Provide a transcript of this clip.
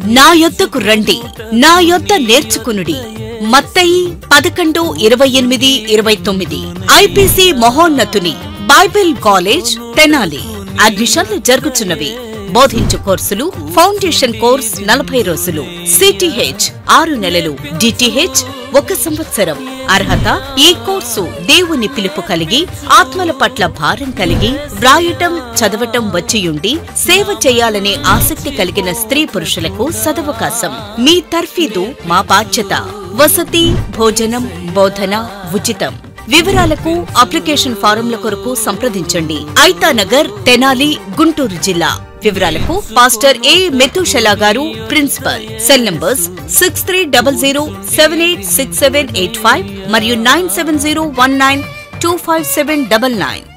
నా యొద్దకు రండి నా యొద్ద నేర్చుకునుడి మత్తయి పదకొండు ఇరవై ఎనిమిది ఇరవై తొమ్మిది ఐపీసీ మహోన్నతుని బైబిల్ కాలేజ్ తెనాలి అడ్మిషన్లు జరుగుతున్నవి బోధించు కోర్సులు ఫౌండేషన్ కోర్స్ నలభై రోజులు సిటిహెచ్ ఆరు నెలలు డిటిహెచ్ ఒక సంవత్సరం అర్హత ఈ కోర్సు దేవుని పిలుపు కలిగి ఆత్మల పట్ల భారం కలిగి వ్రాయటం చదవటం వచ్చియుండి సేవ చేయాలనే ఆసక్తి కలిగిన స్త్రీ పురుషులకు సదవకాశం మీ తర్ఫీదు మా బాధ్యత వసతి భోజనం బోధన ఉచితం వివరాలకు అప్లికేషన్ ఫారంల కొరకు సంప్రదించండి ఐతానగర్ తెనాలి గుంటూరు జిల్లా వివరాలకు పాస్టర్ ఏ మెతుషలా గారు principal cell numbers six three double zero seven eight six seven eight five మరియు nine seven zero one nine two five seven double nine